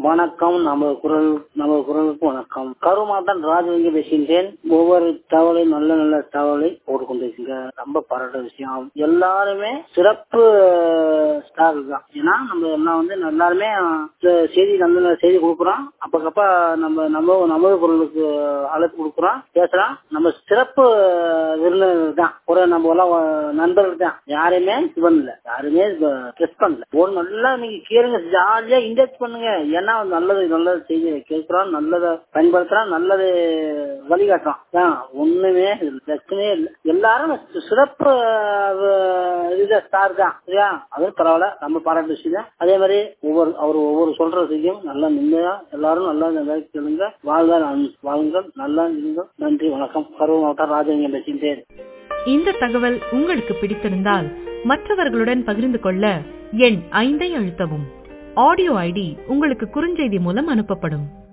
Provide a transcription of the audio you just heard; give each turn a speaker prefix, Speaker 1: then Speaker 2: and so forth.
Speaker 1: வணக்கம் நம்ம குரல் நம்ம குரலுக்கு வணக்கம் கருமாதான் ராஜலிங்க பேசுகின்றேன் ஒவ்வொரு தகவலை நல்ல நல்ல தகவலை போட்டுக்கொண்டிருக்கீங்க ரொம்ப பாராட்ட விஷயம் எல்லாருமே சிறப்பு ஸ்டார் தான் ஏன்னா நம்ம எல்லாம் வந்து எல்லாருமே அஹ், செய்தி நல்ல நல்ல செய்தி கொடுக்குறோம் அப்பக்கப்ப நம்ம நம்ம நமது குரலுக்கு அழைப்பு கொடுக்குறோம் பேசுறோம் நம்ம சிறப்பு விருந்தினர் தான் ஒரு நம்ம எல்லாம் நண்பர்கள் தான் யாரையுமே இது பண்ணல யாருமே ட்ரெஸ் பண்ணல ஒரு நல்லா நீங்க கேளுங்க ஜாலியா இன்டெக்ட் பண்ணுங்க ஏன்னா நல்லது நல்லது செய்தி கேட்கிறோம் நல்லதை பயன்படுத்துறோம் நல்லது வழிகாட்டுறோம் தான் ஒண்ணுமே இதுல பிரச்சனையே இல்லை எல்லாரும் சிறப்பு அஹ், இது ஸ்டார் தான் சரியா அதுவும் பரவாயில்ல நம்ம பாராட்டு விஷயம் தான் அதே மாதிரி ஒவ்வொரு அவர் ஒவ்வொரு சொல்ற செய்தியும் நல்லா நிம்மதியா எல்லாரும் நல்லா நல்லா கேளுங்க வாழ்க நன்- வாழுங்கள் நல்லா இருங்கள் நன்றி வணக்கம் கரூர் மாவட்டம் ராஜலிங்கம் பேசுகின்றேன்
Speaker 2: இந்த தகவல் உங்களுக்கு பிடித்திருந்தால் மற்றவர்களுடன் பகிர்ந்து கொள்ள எண் ஐந்தை அழுத்தவும் ஆடியோ ஐடி உங்களுக்கு குறுஞ்செய்தி மூலம் அனுப்பப்படும்